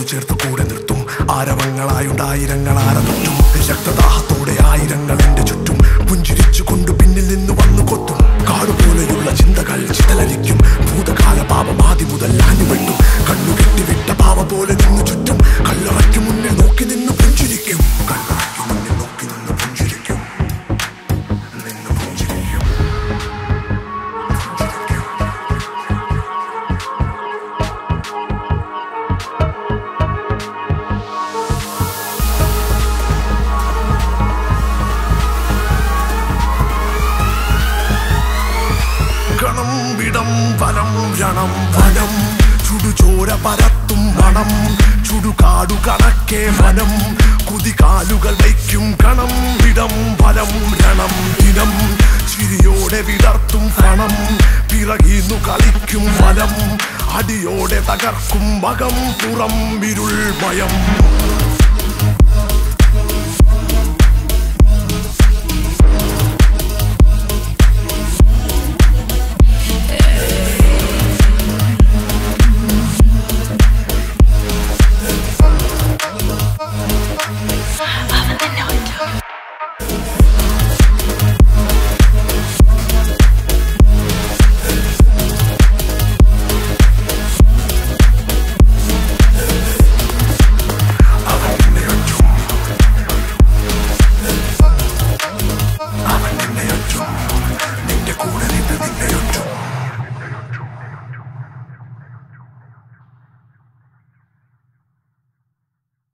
ചേർത്ത് കൂടെ നിർത്തും ആരവങ്ങളായുണ്ടായിരങ്ങൾ ആരതൊറ്റും രക്തദാഹത്തോടെ ആയിരങ്ങൾ എന്റെ ചുറ്റും പുഞ്ചിരിച്ചു കൊണ്ട് പിന്നിൽ നിന്ന് വന്നു കൊത്തും കാടുപോലെയുള്ള ചിന്തകൾ ചിതലരിക്കും ഭൂതകാല പാപം ആദ്യം മുതൽ ആഞ്ഞുവെട്ടും കണ്ണു കെട്ടിവിട്ട പാവ പോലെ നിന്നു ചുറ്റും കല്ലറയ്ക്ക് മുന്നിൽ നോക്കി നിന്ന് പുഞ്ചിരിക്കും കല്ലറയ്ക്ക് മുന്നിൽ നോക്കി നിന്ന് പുഞ്ചിരിക്കും നിന്ന് പുഞ്ചിരിക്കും ഗണം വിടം വനം രണം വനം ചുടുചോര പരത്തും മണം ചുടുകാടു കണക്കെ വനം കുതികാലുകൾ വയ്ക്കും കണം വിടം വനം രണം ദിനം ചിരിയോടെ വിടർത്തും പണം പിറകീന്നു കളിക്കും വനം അടിയോടെ തകർക്കും മകം പുറം ഇരുൾ മയം